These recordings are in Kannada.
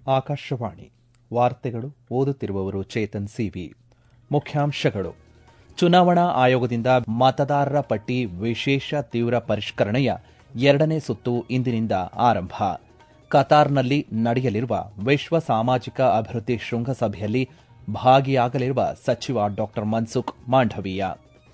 ಆಕಾಶವಾಣಿ ವಾರ್ತೆಗಳು ಓದುತ್ತಿರುವವರು ಚೇತನ್ ಸಿವಿ ಮುಖ್ಯಾಂಶಗಳು ಚುನಾವಣಾ ಆಯೋಗದಿಂದ ಮತದಾರರ ಪಟ್ಟಿ ವಿಶೇಷ ತೀವ್ರ ಪರಿಷ್ಕರಣೆಯ ಎರಡನೇ ಸುತ್ತು ಇಂದಿನಿಂದ ಆರಂಭ ಕತಾರ್ನಲ್ಲಿ ನಡೆಯಲಿರುವ ವಿಶ್ವ ಸಾಮಾಜಿಕ ಅಭಿವೃದ್ಧಿ ಶೃಂಗಸಭೆಯಲ್ಲಿ ಭಾಗಿಯಾಗಲಿರುವ ಸಚಿವ ಡಾ ಮನ್ಸುಖ್ ಮಾಂಡವೀಯ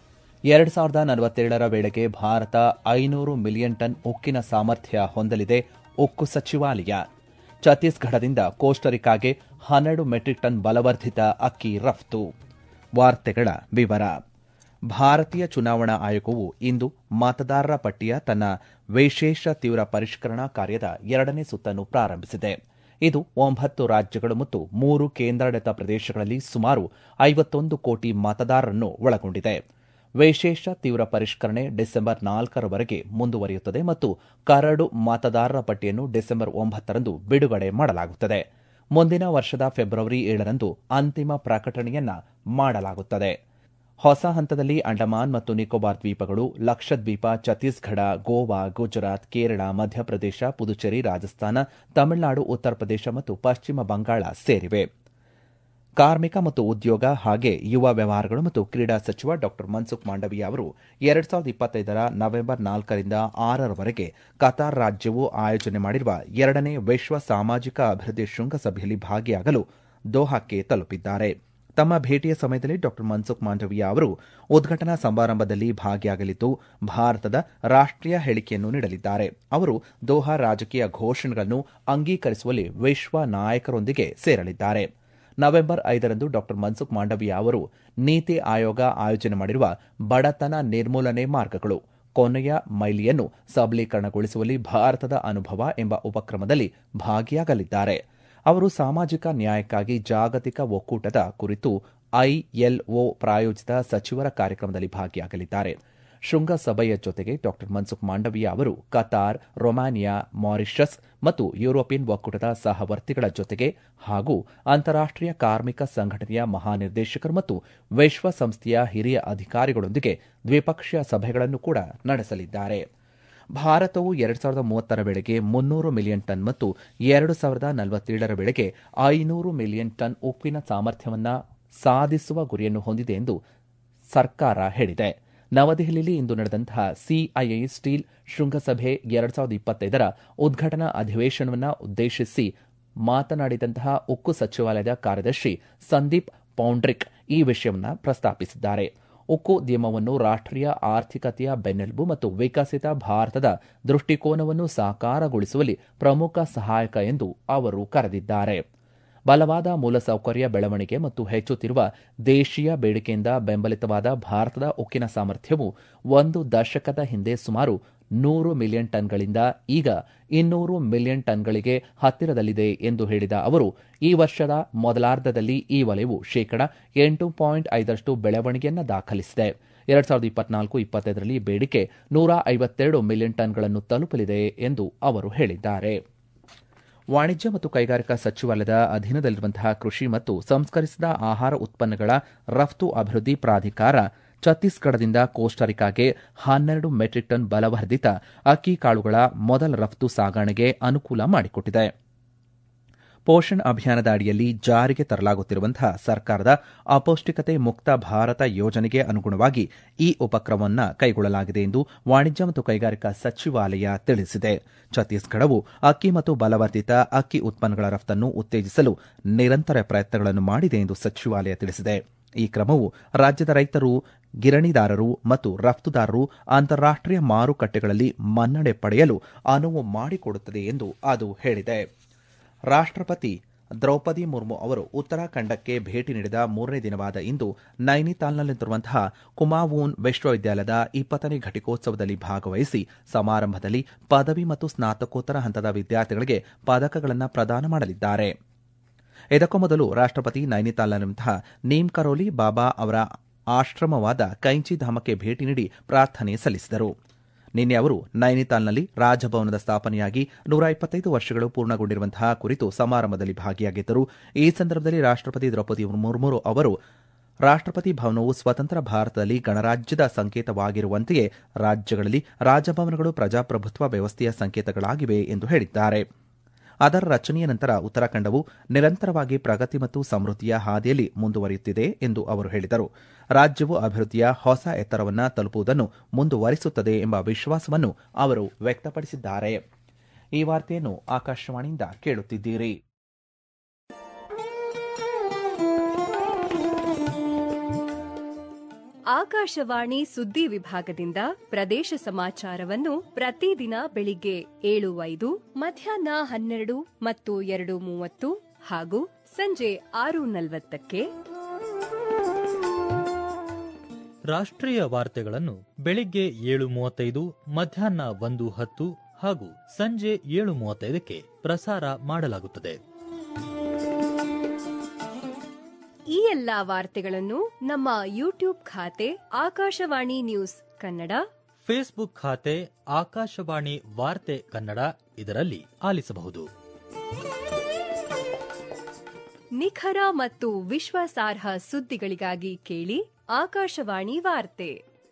ಎರಡು ಸಾವಿರದ ನಲವತ್ತೇಳರ ವೇಳೆಗೆ ಭಾರತ ಐನೂರು ಮಿಲಿಯನ್ ಟನ್ ಉಕ್ಕಿನ ಸಾಮರ್ಥ್ಯ ಹೊಂದಲಿದೆ ಉಕ್ಕು ಸಚಿವಾಲಯ ಛತ್ತೀಸ್ಗಢದಿಂದ ಕೋಸ್ಟರಿಕಾಗೆ ಹನ್ನೆರಡು ಮೆಟ್ರಿಕ್ ಟನ್ ಬಲವರ್ಧಿತ ಅಕ್ಕಿ ರಫ್ತು ವಾರ್ತೆಗಳ ವಿವರ ಭಾರತೀಯ ಚುನಾವಣಾ ಆಯೋಗವು ಇಂದು ಮತದಾರರ ಪಟ್ಟಿಯ ತನ್ನ ವಿಶೇಷ ತೀವ್ರ ಪರಿಷ್ಕರಣಾ ಕಾರ್ಯದ ಎರಡನೇ ಸುತ್ತನ್ನು ಪ್ರಾರಂಭಿಸಿದೆ ಇದು ಒಂಬತ್ತು ರಾಜ್ಯಗಳು ಮತ್ತು ಮೂರು ಕೇಂದ್ರಾಡಳಿತ ಪ್ರದೇಶಗಳಲ್ಲಿ ಸುಮಾರು ಐವತ್ತೊಂದು ಕೋಟಿ ಮತದಾರರನ್ನು ಒಳಗೊಂಡಿದೆ ವಿಶೇಷ ತೀವ್ರ ಪರಿಷ್ಕರಣೆ ಡಿಸೆಂಬರ್ ನಾಲ್ಕರವರೆಗೆ ಮುಂದುವರಿಯುತ್ತದೆ ಮತ್ತು ಕರಡು ಮತದಾರರ ಪಟ್ಟಿಯನ್ನು ಡಿಸೆಂಬರ್ ಒಂಬತ್ತರಂದು ಬಿಡುಗಡೆ ಮಾಡಲಾಗುತ್ತದೆ ಮುಂದಿನ ವರ್ಷದ ಫೆಬ್ರವರಿ ಏಳರಂದು ಅಂತಿಮ ಪ್ರಕಟಣೆಯನ್ನ ಮಾಡಲಾಗುತ್ತದೆ ಹೊಸ ಹಂತದಲ್ಲಿ ಅಂಡಮಾನ್ ಮತ್ತು ನಿಕೋಬಾರ್ ದ್ವೀಪಗಳು ಲಕ್ಷದ್ವೀಪ ಛತ್ತೀಸ್ಗಢ ಗೋವಾ ಗುಜರಾತ್ ಕೇರಳ ಮಧ್ಯಪ್ರದೇಶ ಪುದುಚೇರಿ ರಾಜಸ್ಥಾನ ತಮಿಳುನಾಡು ಉತ್ತರ ಪ್ರದೇಶ ಮತ್ತು ಪಶ್ಚಿಮ ಬಂಗಾಳ ಸೇರಿವೆ ಕಾರ್ಮಿಕ ಮತ್ತು ಉದ್ಯೋಗ ಹಾಗೆ ಯುವ ವ್ಯವಹಾರಗಳು ಮತ್ತು ಕ್ರೀಡಾ ಸಚಿವ ಡಾ ಮನ್ಸುಖ್ ಮಾಂಡವೀಯ ಅವರು ಎರಡು ಸಾವಿರದ ಇಪ್ಪತ್ತೈದರ ನವೆಂಬರ್ ನಾಲ್ಕರಿಂದ ಆರರವರೆಗೆ ಕತಾರ್ ರಾಜ್ಯವು ಆಯೋಜನೆ ಮಾಡಿರುವ ಎರಡನೇ ವಿಶ್ವ ಸಾಮಾಜಿಕ ಅಭಿವೃದ್ಧಿ ಶೃಂಗಸಭೆಯಲ್ಲಿ ಭಾಗಿಯಾಗಲು ದೋಹಾಕ್ಕೆ ತಲುಪಿದ್ದಾರೆ ತಮ್ಮ ಭೇಟಿಯ ಸಮಯದಲ್ಲಿ ಡಾ ಮನ್ಸುಖ್ ಮಾಂಡವೀಯ ಅವರು ಉದ್ಘಾಟನಾ ಸಮಾರಂಭದಲ್ಲಿ ಭಾಗಿಯಾಗಲಿದ್ದು ಭಾರತದ ರಾಷ್ಟೀಯ ಹೇಳಿಕೆಯನ್ನು ನೀಡಲಿದ್ದಾರೆ ಅವರು ದೋಹಾ ರಾಜಕೀಯ ಘೋಷಣೆಗಳನ್ನು ಅಂಗೀಕರಿಸುವಲ್ಲಿ ವಿಶ್ವ ನಾಯಕರೊಂದಿಗೆ ಸೇರಲಿದ್ದಾರೆ ನವೆಂಬರ್ ಐದರಂದು ಡಾ ಮನ್ಸುಖ್ ಮಾಂಡವೀಯ ಅವರು ನೀತಿ ಆಯೋಗ ಆಯೋಜನೆ ಮಾಡಿರುವ ಬಡತನ ನಿರ್ಮೂಲನೆ ಮಾರ್ಗಗಳು ಕೊನೆಯ ಮೈಲಿಯನ್ನು ಸಬಲೀಕರಣಗೊಳಿಸುವಲ್ಲಿ ಭಾರತದ ಅನುಭವ ಎಂಬ ಉಪಕ್ರಮದಲ್ಲಿ ಭಾಗಿಯಾಗಲಿದ್ದಾರೆ ಅವರು ಸಾಮಾಜಿಕ ನ್ಯಾಯಕ್ಕಾಗಿ ಜಾಗತಿಕ ಒಕ್ಕೂಟದ ಕುರಿತು ಐಎಲ್ಒ ಪ್ರಾಯೋಜಿತ ಸಚಿವರ ಕಾರ್ಯಕ್ರಮದಲ್ಲಿ ಭಾಗಿಯಾಗಲಿದ್ದಾರೆ ಶೃಂಗಸಭೆಯ ಜೊತೆಗೆ ಡಾ ಮನ್ಸುಖ್ ಮಾಂಡವೀಯ ಅವರು ಕತಾರ್ ರೊಮಾನಿಯಾ ಮಾರಿಷಸ್ ಮತ್ತು ಯುರೋಪಿಯನ್ ಒಕ್ಕೂಟದ ಸಹವರ್ತಿಗಳ ಜೊತೆಗೆ ಹಾಗೂ ಅಂತಾರಾಷ್ಟೀಯ ಕಾರ್ಮಿಕ ಸಂಘಟನೆಯ ಮಹಾನಿರ್ದೇಶಕರು ಮತ್ತು ವಿಶ್ವಸಂಸ್ಥೆಯ ಹಿರಿಯ ಅಧಿಕಾರಿಗಳೊಂದಿಗೆ ದ್ವಿಪಕ್ಷೀಯ ಸಭೆಗಳನ್ನು ಕೂಡ ನಡೆಸಲಿದ್ದಾರೆ ಭಾರತವು ಎರಡು ಸಾವಿರದ ಮೂವತ್ತರ ವೇಳೆಗೆ ಮುನ್ನೂರು ಮಿಲಿಯನ್ ಟನ್ ಮತ್ತು ಎರಡು ಸಾವಿರದ ನಲವತ್ತೇಳರ ವೇಳೆಗೆ ಐನೂರು ಮಿಲಿಯನ್ ಟನ್ ಉಪ್ಪಿನ ಸಾಮರ್ಥ್ಯವನ್ನು ಸಾಧಿಸುವ ಗುರಿಯನ್ನು ಹೊಂದಿದೆ ಎಂದು ಸರ್ಕಾರ ಹೇಳಿದೆ ನವದೆಹಲಿಯಲ್ಲಿ ಇಂದು ನಡೆದಂತಹ ಸಿಐಐ ಸ್ಟೀಲ್ ಶೃಂಗಸಭೆ ಎರಡು ಸಾವಿರದ ಇಪ್ಪತ್ತೈದರ ಉದ್ಘಾಟನಾ ಅಧಿವೇಶನವನ್ನು ಉದ್ದೇಶಿಸಿ ಮಾತನಾಡಿದಂತಹ ಉಕ್ಕು ಸಚಿವಾಲಯದ ಕಾರ್ಯದರ್ಶಿ ಸಂದೀಪ್ ಪೌಂಡ್ರಿಕ್ ಈ ವಿಷಯವನ್ನು ಪ್ರಸ್ತಾಪಿಸಿದ್ದಾರೆ ಉಕ್ಕು ಉದ್ಯಮವನ್ನು ರಾಷ್ಟೀಯ ಆರ್ಥಿಕತೆಯ ಬೆನ್ನೆಲುಬು ಮತ್ತು ವಿಕಸಿತ ಭಾರತದ ದೃಷ್ಟಿಕೋನವನ್ನು ಸಾಕಾರಗೊಳಿಸುವಲ್ಲಿ ಪ್ರಮುಖ ಸಹಾಯಕ ಎಂದು ಅವರು ಕರೆದಿದ್ದಾರೆ ಬಲವಾದ ಮೂಲಸೌಕರ್ಯ ಬೆಳವಣಿಗೆ ಮತ್ತು ಹೆಚ್ಚುತ್ತಿರುವ ದೇಶೀಯ ಬೇಡಿಕೆಯಿಂದ ಬೆಂಬಲಿತವಾದ ಭಾರತದ ಉಕ್ಕಿನ ಸಾಮರ್ಥ್ಯವು ಒಂದು ದಶಕದ ಹಿಂದೆ ಸುಮಾರು ನೂರು ಮಿಲಿಯನ್ ಟನ್ಗಳಿಂದ ಈಗ ಇನ್ನೂರು ಮಿಲಿಯನ್ ಟನ್ಗಳಿಗೆ ಹತ್ತಿರದಲ್ಲಿದೆ ಎಂದು ಹೇಳಿದ ಅವರು ಈ ವರ್ಷದ ಮೊದಲಾರ್ಧದಲ್ಲಿ ಈ ವಲಯವು ಶೇಕಡ ಎಂಟು ಪಾಯಿಂಟ್ ಐದರಷ್ಟು ಬೆಳವಣಿಗೆಯನ್ನು ದಾಖಲಿಸಿದೆ ಎರಡ್ ಸಾವಿರದ ಇಪ್ಪತ್ನಾಲ್ಕು ಇಪ್ಪತ್ತೈದರಲ್ಲಿ ಬೇಡಿಕೆ ನೂರ ಐವತ್ತೆರಡು ಮಿಲಿಯನ್ ಟನ್ಗಳನ್ನು ತಲುಪಲಿದೆ ಎಂದು ಅವರು ಹೇಳಿದ್ದಾರೆ ವಾಣಿಜ್ಯ ಮತ್ತು ಕೈಗಾರಿಕಾ ಸಚಿವಾಲಯದ ಅಧೀನದಲ್ಲಿರುವಂತಹ ಕೃಷಿ ಮತ್ತು ಸಂಸ್ಕರಿಸಿದ ಆಹಾರ ಉತ್ಪನ್ನಗಳ ರಫ್ತು ಅಭಿವೃದ್ಧಿ ಪ್ರಾಧಿಕಾರ ಛತ್ತೀಸ್ಗಢದಿಂದ ಕೋಸ್ಟರಿಕಾಗೆ ಹನ್ನೆರಡು ಮೆಟ್ರಿಕ್ ಟನ್ ಬಲವರ್ಧಿತ ಅಕ್ಕಿ ಕಾಳುಗಳ ಮೊದಲ ರಫ್ತು ಸಾಗಣೆಗೆ ಅನುಕೂಲ ಮಾಡಿಕೊಟ್ಟಿದೆ ಪೋಷಣ್ ಅಭಿಯಾನದ ಅಡಿಯಲ್ಲಿ ಜಾರಿಗೆ ತರಲಾಗುತ್ತಿರುವಂತಹ ಸರ್ಕಾರದ ಅಪೌಷ್ಟಿಕತೆ ಮುಕ್ತ ಭಾರತ ಯೋಜನೆಗೆ ಅನುಗುಣವಾಗಿ ಈ ಉಪಕ್ರಮವನ್ನು ಕೈಗೊಳ್ಳಲಾಗಿದೆ ಎಂದು ವಾಣಿಜ್ಯ ಮತ್ತು ಕೈಗಾರಿಕಾ ಸಚಿವಾಲಯ ತಿಳಿಸಿದೆ ಛತ್ತೀಸ್ಗಢವು ಅಕ್ಕಿ ಮತ್ತು ಬಲವರ್ಧಿತ ಅಕ್ಕಿ ಉತ್ಪನ್ನಗಳ ರಫ್ತನ್ನು ಉತ್ತೇಜಿಸಲು ನಿರಂತರ ಪ್ರಯತ್ನಗಳನ್ನು ಮಾಡಿದೆ ಎಂದು ಸಚಿವಾಲಯ ತಿಳಿಸಿದೆ ಈ ಕ್ರಮವು ರಾಜ್ಯದ ರೈತರು ಗಿರಣಿದಾರರು ಮತ್ತು ರಫ್ತುದಾರರು ಅಂತಾರಾಷ್ಟೀಯ ಮಾರುಕಟ್ಟೆಗಳಲ್ಲಿ ಮನ್ನಣೆ ಪಡೆಯಲು ಅನುವು ಮಾಡಿಕೊಡುತ್ತದೆ ಎಂದು ಅದು ಹೇಳಿದೆ ರಾಷ್ಟಪತಿ ದ್ರೌಪದಿ ಮುರ್ಮು ಅವರು ಉತ್ತರಾಖಂಡಕ್ಕೆ ಭೇಟಿ ನೀಡಿದ ಮೂರನೇ ದಿನವಾದ ಇಂದು ನೈನಿತಾಲ್ನಲ್ಲಿರುವಂತಹ ಕುಮಾವೂನ್ ವಿಶ್ವವಿದ್ಯಾಲಯದ ಇಪ್ಪತ್ತನೇ ಘಟಿಕೋತ್ಸವದಲ್ಲಿ ಭಾಗವಹಿಸಿ ಸಮಾರಂಭದಲ್ಲಿ ಪದವಿ ಮತ್ತು ಸ್ನಾತಕೋತ್ತರ ಹಂತದ ವಿದ್ಯಾರ್ಥಿಗಳಿಗೆ ಪದಕಗಳನ್ನು ಪ್ರದಾನ ಮಾಡಲಿದ್ದಾರೆ ಇದಕ್ಕೂ ಮೊದಲು ರಾಷ್ಟಪತಿ ನೈನಿತಾಲ್ನಲ್ಲಿರುವಂತಹ ನೀಮ್ ಕರೋಲಿ ಬಾಬಾ ಅವರ ಆಶ್ರಮವಾದ ಕೈಂಚಿಧಾಮಕ್ಕೆ ಭೇಟಿ ನೀಡಿ ಪ್ರಾರ್ಥನೆ ಸಲ್ಲಿಸಿದರು ನಿನ್ನೆ ಅವರು ನೈನಿತಾಲ್ನಲ್ಲಿ ರಾಜಭವನದ ಸ್ಥಾಪನೆಯಾಗಿ ನೂರ ಇಪ್ಪತ್ತೈದು ವರ್ಷಗಳು ಪೂರ್ಣಗೊಂಡಿರುವಂತಹ ಕುರಿತು ಸಮಾರಂಭದಲ್ಲಿ ಭಾಗಿಯಾಗಿದ್ದರು ಈ ಸಂದರ್ಭದಲ್ಲಿ ರಾಷ್ಟಪತಿ ದ್ರೌಪದಿ ಮುರ್ಮು ಅವರು ರಾಷ್ಟಪತಿ ಭವನವು ಸ್ವತಂತ್ರ ಭಾರತದಲ್ಲಿ ಗಣರಾಜ್ಯದ ಸಂಕೇತವಾಗಿರುವಂತೆಯೇ ರಾಜ್ಯಗಳಲ್ಲಿ ರಾಜಭವನಗಳು ಪ್ರಜಾಪ್ರಭುತ್ವ ವ್ಯವಸ್ಥೆಯ ಸಂಕೇತಗಳಾಗಿವೆ ಎಂದು ಹೇಳಿದ್ದಾರೆ ಅದರ ರಚನೆಯ ನಂತರ ಉತ್ತರಾಖಂಡವು ನಿರಂತರವಾಗಿ ಪ್ರಗತಿ ಮತ್ತು ಸಮೃದ್ಧಿಯ ಹಾದಿಯಲ್ಲಿ ಮುಂದುವರಿಯುತ್ತಿದೆ ಎಂದು ಅವರು ಹೇಳಿದರು ರಾಜ್ಯವು ಅಭಿವೃದ್ಧಿಯ ಹೊಸ ಎತ್ತರವನ್ನು ತಲುಪುವುದನ್ನು ಮುಂದುವರಿಸುತ್ತದೆ ಎಂಬ ವಿಶ್ವಾಸವನ್ನು ಅವರು ವ್ಯಕ್ತಪಡಿಸಿದ್ದಾರೆ ಈ ವಾರ್ತೆಯನ್ನು ಆಕಾಶವಾಣಿಯಿಂದ ಕೇಳುತ್ತಿದ್ದೀರಿ ಆಕಾಶವಾಣಿ ಸುದ್ದಿ ವಿಭಾಗದಿಂದ ಪ್ರದೇಶ ಸಮಾಚಾರವನ್ನು ಪ್ರತಿದಿನ ಬೆಳಿಗ್ಗೆ ಏಳು ಐದು ಮಧ್ಯಾಹ್ನ ಹನ್ನೆರಡು ಮತ್ತು ಎರಡು ಮೂವತ್ತು ಹಾಗೂ ಸಂಜೆ ಆರು ನಲವತ್ತಕ್ಕೆ ರಾಷ್ಟ್ರೀಯ ವಾರ್ತೆಗಳನ್ನು ಬೆಳಿಗ್ಗೆ ಏಳು ಮೂವತ್ತೈದು ಮಧ್ಯಾಹ್ನ ಒಂದು ಹತ್ತು ಹಾಗೂ ಸಂಜೆ ಏಳು ಮೂವತ್ತೈದಕ್ಕೆ ಪ್ರಸಾರ ಮಾಡಲಾಗುತ್ತದೆ ಈ ಎಲ್ಲಾ ವಾರ್ತೆಗಳನ್ನು ನಮ್ಮ ಯೂಟ್ಯೂಬ್ ಖಾತೆ ಆಕಾಶವಾಣಿ ನ್ಯೂಸ್ ಕನ್ನಡ ಫೇಸ್ಬುಕ್ ಖಾತೆ ಆಕಾಶವಾಣಿ ವಾರ್ತೆ ಕನ್ನಡ ಇದರಲ್ಲಿ ಆಲಿಸಬಹುದು ನಿಖರ ಮತ್ತು ವಿಶ್ವಾಸಾರ್ಹ ಸುದ್ದಿಗಳಿಗಾಗಿ ಕೇಳಿ ಆಕಾಶವಾಣಿ ವಾರ್ತೆ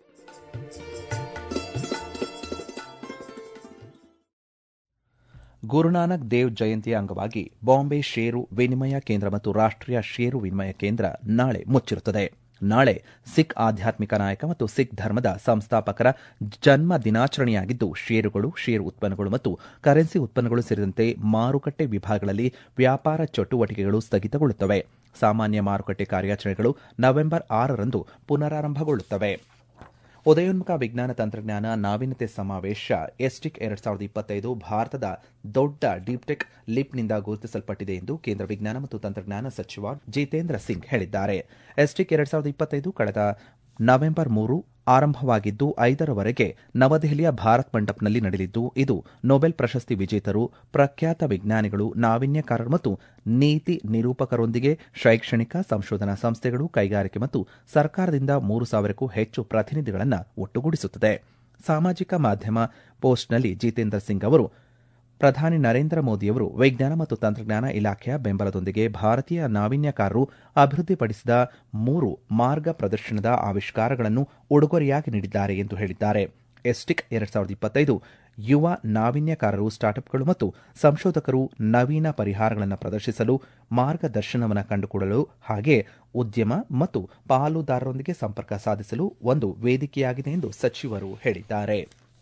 ಗುರುನಾನಕ್ ದೇವ್ ಜಯಂತಿಯ ಅಂಗವಾಗಿ ಬಾಂಬೆ ಷೇರು ವಿನಿಮಯ ಕೇಂದ್ರ ಮತ್ತು ರಾಷ್ಟ್ರೀಯ ಷೇರು ವಿನಿಮಯ ಕೇಂದ್ರ ನಾಳೆ ಮುಚ್ಚಿರುತ್ತದೆ ನಾಳೆ ಸಿಖ್ ಆಧ್ಯಾತ್ಮಿಕ ನಾಯಕ ಮತ್ತು ಸಿಖ್ ಧರ್ಮದ ಸಂಸ್ಥಾಪಕರ ಜನ್ಮ ದಿನಾಚರಣೆಯಾಗಿದ್ದು ಷೇರುಗಳು ಷೇರು ಉತ್ಪನ್ನಗಳು ಮತ್ತು ಕರೆನ್ಸಿ ಉತ್ಪನ್ನಗಳು ಸೇರಿದಂತೆ ಮಾರುಕಟ್ಟೆ ವಿಭಾಗಗಳಲ್ಲಿ ವ್ಯಾಪಾರ ಚಟುವಟಿಕೆಗಳು ಸ್ಥಗಿತಗೊಳ್ಳುತ್ತವೆ ಸಾಮಾನ್ಯ ಮಾರುಕಟ್ಟೆ ಕಾರ್ಯಾಚರಣೆಗಳು ನವೆಂಬರ್ ಆರರಂದು ಪುನರಾರಂಭಗೊಳ್ಳುತ್ತವೆ ಉದಯೋನ್ಮುಖ ವಿಜ್ಞಾನ ತಂತ್ರಜ್ಞಾನ ನಾವೀನ್ಯತೆ ಸಮಾವೇಶ ಎಸ್ಟಿಕ್ ಎರಡ್ ಸಾವಿರದ ಇಪ್ಪತ್ತೈದು ಭಾರತದ ದೊಡ್ಡ ಡೀಪ್ಟೆಕ್ ಲಿಪ್ನಿಂದ ಗುರುತಿಸಲ್ಪಟ್ಟಿದೆ ಎಂದು ಕೇಂದ್ರ ವಿಜ್ಞಾನ ಮತ್ತು ತಂತ್ರಜ್ಞಾನ ಸಚಿವ ಜಿತೇಂದ್ರ ಸಿಂಗ್ ಹೇಳಿದ್ದಾರೆ ಎಸ್ಟಿಕ್ ಎರಡ್ ಸಾವಿರದ ಇಪ್ಪತ್ತೈದು ಕಳೆದ ನವೆಂಬರ್ ಮೂರು ಆರಂಭವಾಗಿದ್ದು ಐದರವರೆಗೆ ನವದೆಹಲಿಯ ಭಾರತ್ ಮಂಟಪ್ನಲ್ಲಿ ನಡೆಯಲಿದ್ದು ಇದು ನೊಬೆಲ್ ಪ್ರಶಸ್ತಿ ವಿಜೇತರು ಪ್ರಖ್ಯಾತ ವಿಜ್ಞಾನಿಗಳು ನಾವೀನ್ಯಕಾರರು ಮತ್ತು ನೀತಿ ನಿರೂಪಕರೊಂದಿಗೆ ಶೈಕ್ಷಣಿಕ ಸಂಶೋಧನಾ ಸಂಸ್ಥೆಗಳು ಕೈಗಾರಿಕೆ ಮತ್ತು ಸರ್ಕಾರದಿಂದ ಮೂರು ಸಾವಿರಕ್ಕೂ ಹೆಚ್ಚು ಪ್ರತಿನಿಧಿಗಳನ್ನು ಒಟ್ಟುಗೂಡಿಸುತ್ತದೆ ಸಾಮಾಜಿಕ ಮಾಧ್ಯಮ ಪೋಸ್ಟ್ನಲ್ಲಿ ಜಿತೇಂದ್ರ ಸಿಂಗ್ ಅವರು ಪ್ರಧಾನಿ ನರೇಂದ್ರ ಮೋದಿಯವರು ವಿಜ್ಞಾನ ಮತ್ತು ತಂತ್ರಜ್ಞಾನ ಇಲಾಖೆಯ ಬೆಂಬಲದೊಂದಿಗೆ ಭಾರತೀಯ ನಾವೀನ್ಯಕಾರರು ಅಭಿವೃದ್ಧಿಪಡಿಸಿದ ಮೂರು ಮಾರ್ಗ ಪ್ರದರ್ಶನದ ಆವಿಷ್ಕಾರಗಳನ್ನು ಉಡುಗೊರೆಯಾಗಿ ನೀಡಿದ್ದಾರೆ ಎಂದು ಹೇಳಿದ್ದಾರೆ ಎಸ್ಟಿಕ್ ಎರಡ್ ಸಾವಿರದ ಇಪ್ಪತ್ತೈದು ಯುವ ನಾವೀನ್ಯಕಾರರು ಸ್ಟಾರ್ಟ್ಅಪ್ಗಳು ಮತ್ತು ಸಂಶೋಧಕರು ನವೀನ ಪರಿಹಾರಗಳನ್ನು ಪ್ರದರ್ಶಿಸಲು ಮಾರ್ಗದರ್ಶನವನ್ನು ಕಂಡುಕೊಳ್ಳಲು ಹಾಗೆ ಉದ್ಯಮ ಮತ್ತು ಪಾಲುದಾರರೊಂದಿಗೆ ಸಂಪರ್ಕ ಸಾಧಿಸಲು ಒಂದು ವೇದಿಕೆಯಾಗಿದೆ ಎಂದು ಸಚಿವರು ಹೇಳಿದ್ದಾರೆ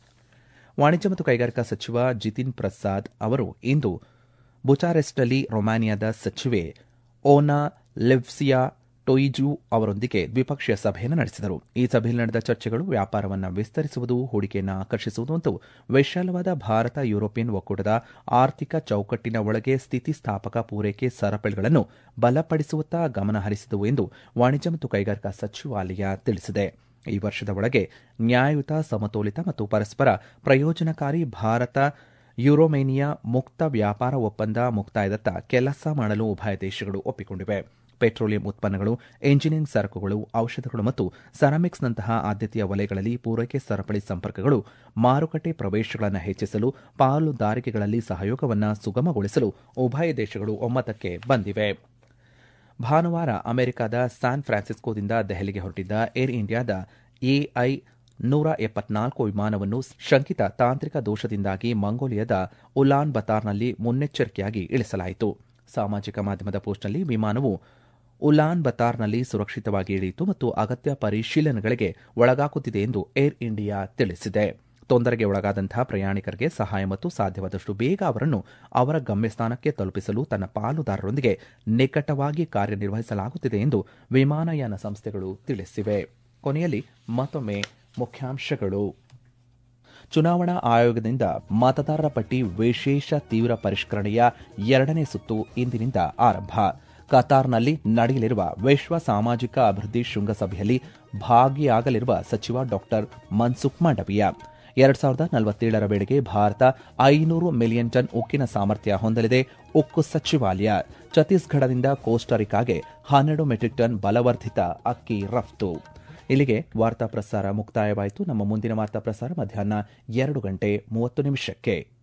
ವಾಣಿಜ್ಯ ಮತ್ತು ಕೈಗಾರಿಕಾ ಸಚಿವ ಜಿತಿನ್ ಪ್ರಸಾದ್ ಅವರು ಇಂದು ಬುಚಾರೆಸ್ಟ್ನಲ್ಲಿ ರೊಮಾನಿಯಾದ ಸಚಿವೆ ಓನಾ ಲೆವ್ಸಿಯಾ ಟೊಯಿಜು ಅವರೊಂದಿಗೆ ದ್ವಿಪಕ್ಷೀಯ ಸಭೆಯನ್ನು ನಡೆಸಿದರು ಈ ಸಭೆಯಲ್ಲಿ ನಡೆದ ಚರ್ಚೆಗಳು ವ್ಯಾಪಾರವನ್ನು ವಿಸ್ತರಿಸುವುದು ಹೂಡಿಕೆಯನ್ನು ಆಕರ್ಷಿಸುವುದು ಮತ್ತು ವಿಶಾಲವಾದ ಭಾರತ ಯುರೋಪಿಯನ್ ಒಕ್ಕೂಟದ ಆರ್ಥಿಕ ಚೌಕಟ್ಟಿನ ಒಳಗೆ ಸ್ಥಿತಿಸ್ಥಾಪಕ ಪೂರೈಕೆ ಸರಪಳಿಗಳನ್ನು ಬಲಪಡಿಸುವತ್ತ ಗಮನ ಹರಿಸಿದವು ಎಂದು ವಾಣಿಜ್ಯ ಮತ್ತು ಕೈಗಾರಿಕಾ ಸಚಿವಾಲಯ ತಿಳಿಸಿದೆ ಈ ವರ್ಷದ ಒಳಗೆ ನ್ಯಾಯಯುತ ಸಮತೋಲಿತ ಮತ್ತು ಪರಸ್ಪರ ಪ್ರಯೋಜನಕಾರಿ ಭಾರತ ಯುರೋಮೇನಿಯಾ ಮುಕ್ತ ವ್ಯಾಪಾರ ಒಪ್ಪಂದ ಮುಕ್ತಾಯದತ್ತ ಕೆಲಸ ಮಾಡಲು ಉಭಯ ದೇಶಗಳು ಒಪ್ಪಿಕೊಂಡಿವೆ ಪೆಟ್ರೋಲಿಯಂ ಉತ್ಪನ್ನಗಳು ಎಂಜಿನಿಯರಿಂಗ್ ಸರಕುಗಳು ಔಷಧಗಳು ಮತ್ತು ಸೆರಾಮಿಕ್ಸ್ನಂತಹ ಆದ್ಯತೆಯ ವಲಯಗಳಲ್ಲಿ ಪೂರೈಕೆ ಸರಪಳಿ ಸಂಪರ್ಕಗಳು ಮಾರುಕಟ್ಟೆ ಪ್ರವೇಶಗಳನ್ನು ಹೆಚ್ಚಿಸಲು ಪಾಲುದಾರಿಕೆಗಳಲ್ಲಿ ಸಹಯೋಗವನ್ನು ಸುಗಮಗೊಳಿಸಲು ಉಭಯ ದೇಶಗಳು ಒಮ್ಮತಕ್ಕೆ ಬಂದಿವೆ ಭಾನುವಾರ ಅಮೆರಿಕದ ಸ್ಯಾನ್ ಫ್ರಾನ್ಸಿಸ್ಕೋದಿಂದ ದೆಹಲಿಗೆ ಹೊರಟಿದ್ದ ಏರ್ ಇಂಡಿಯಾದ ಎಐ ನೂರ ಎಪ್ಪತ್ನಾಲ್ಕು ವಿಮಾನವನ್ನು ಶಂಕಿತ ತಾಂತ್ರಿಕ ದೋಷದಿಂದಾಗಿ ಮಂಗೋಲಿಯಾದ ಉಲಾನ್ ಬತಾರ್ನಲ್ಲಿ ಮುನ್ನೆಚ್ಚರಿಕೆಯಾಗಿ ಇಳಿಸಲಾಯಿತು ಸಾಮಾಜಿಕ ಮಾಧ್ಯಮದ ಪೋಸ್ಟ್ನಲ್ಲಿ ವಿಮಾನವು ಉಲಾನ್ ಬತಾರ್ನಲ್ಲಿ ಸುರಕ್ಷಿತವಾಗಿ ಇಳಿಯಿತು ಮತ್ತು ಅಗತ್ಯ ಪರಿಶೀಲನೆಗಳಿಗೆ ಒಳಗಾಗುತ್ತಿದೆ ಎಂದು ಏರ್ ಇಂಡಿಯಾ ತಿಳಿಸಿದೆ ತೊಂದರೆಗೆ ಒಳಗಾದಂತಹ ಪ್ರಯಾಣಿಕರಿಗೆ ಸಹಾಯ ಮತ್ತು ಸಾಧ್ಯವಾದಷ್ಟು ಬೇಗ ಅವರನ್ನು ಅವರ ಗಮ್ಯಸ್ಥಾನಕ್ಕೆ ತಲುಪಿಸಲು ತನ್ನ ಪಾಲುದಾರರೊಂದಿಗೆ ನಿಕಟವಾಗಿ ಕಾರ್ಯನಿರ್ವಹಿಸಲಾಗುತ್ತಿದೆ ಎಂದು ವಿಮಾನಯಾನ ಸಂಸ್ಥೆಗಳು ತಿಳಿಸಿವೆ ಕೊನೆಯಲ್ಲಿ ಮತ್ತೊಮ್ಮೆ ಮುಖ್ಯಾಂಶಗಳು ಚುನಾವಣಾ ಆಯೋಗದಿಂದ ಮತದಾರರ ಪಟ್ಟಿ ವಿಶೇಷ ತೀವ್ರ ಪರಿಷ್ಕರಣೆಯ ಎರಡನೇ ಸುತ್ತು ಇಂದಿನಿಂದ ಆರಂಭ ಕತಾರ್ನಲ್ಲಿ ನಡೆಯಲಿರುವ ವಿಶ್ವ ಸಾಮಾಜಿಕ ಅಭಿವೃದ್ಧಿ ಶೃಂಗಸಭೆಯಲ್ಲಿ ಭಾಗಿಯಾಗಲಿರುವ ಸಚಿವ ಡಾಕ್ಟರ್ ಮನ್ಸುಖ್ ಮಾಂಡವೀಯ ಎರಡ್ ಸಾವಿರದ ನಲವತ್ತೇಳರ ವೇಳೆಗೆ ಭಾರತ ಐನೂರು ಮಿಲಿಯನ್ ಟನ್ ಉಕ್ಕಿನ ಸಾಮರ್ಥ್ಯ ಹೊಂದಲಿದೆ ಉಕ್ಕು ಸಚಿವಾಲಯ ಛತ್ತೀಸ್ಗಢದಿಂದ ಕೋಸ್ಟರಿಕಾಗೆ ಹನ್ನೆರಡು ಮೆಟ್ರಿಕ್ ಟನ್ ಬಲವರ್ಧಿತ ಅಕ್ಕಿ ರಫ್ತು ಇಲ್ಲಿಗೆ ವಾರ್ತಾ ಪ್ರಸಾರ ಮುಕ್ತಾಯವಾಯಿತು ನಮ್ಮ ಮುಂದಿನ ವಾರ್ತಾ ಪ್ರಸಾರ ಮಧ್ಯಾಹ್ನ ಎರಡು ಗಂಟೆ ಮೂವತ್ತು ನಿಮಿಷಕ್ಕೆ